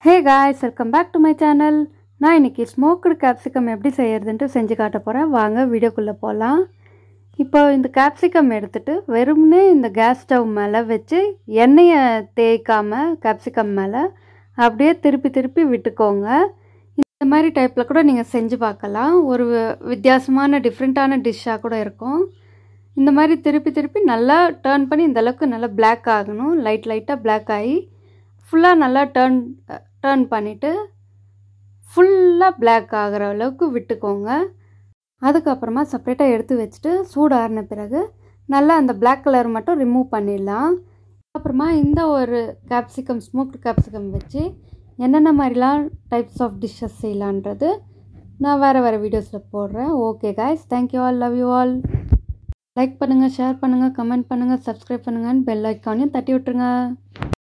hey guys welcome back to my channel நான் இன்றைக்கி smoked capsicum எப்படி செய்யறதுன்ட்டு செஞ்சு காட்ட போகிறேன் வாங்க வீடியோக்குள்ளே போகலாம் இப்போ இந்த கேப்சிகம் எடுத்துட்டு வெறும்னே இந்த கேஸ் ஸ்டவ் மேலே வச்சு எண்ணெயை தேய்க்காமல் கேப்சிகம் மேலே அப்படியே திருப்பி திருப்பி விட்டுக்கோங்க இந்த மாதிரி டைப்பில் கூட நீங்கள் செஞ்சு பார்க்கலாம் ஒரு வி- வித்தியாசமான டிஃப்ரெண்ட்டான டிஷ்ஷாக கூட இருக்கும் இந்த மாதிரி திருப்பி திருப்பி நல்லா டேர்ன் பண்ணி இந்த அளவுக்கு நல்லா Black ஆகணும் லைட் லைட்டாக Black ஆகி ஃபுல்லாக நல்லா டேர்ன் டேர்ன் பண்ணிவிட்டு ஃபுல்லாக Black ஆகிற அளவுக்கு விட்டுக்கோங்க அதுக்கப்புறமா செப்பரேட்டாக எடுத்து வச்சுட்டு சூடாறின பிறகு நல்லா அந்த Black கலர் மட்டும் ரிமூவ் பண்ணிடலாம் அப்புறமா இந்த ஒரு கேப்சிகம் ஸ்மோக்டு கேப்சிகம் வச்சு என்னென்ன மாதிரிலாம் டைப்ஸ் ஆஃப் டிஷ்ஷஸ் செய்யலான்றது நான் வேறு வேறு வீடியோஸில் போடுறேன் okay guys thank you all love you all like பண்ணுங்கள் ஷேர் பண்ணுங்கள் கமெண்ட் பண்ணுங்கள் சப்ஸ்கிரைப் பண்ணுங்கன்னு பெல் ஐக்கானையும் தட்டி விட்டுருங்க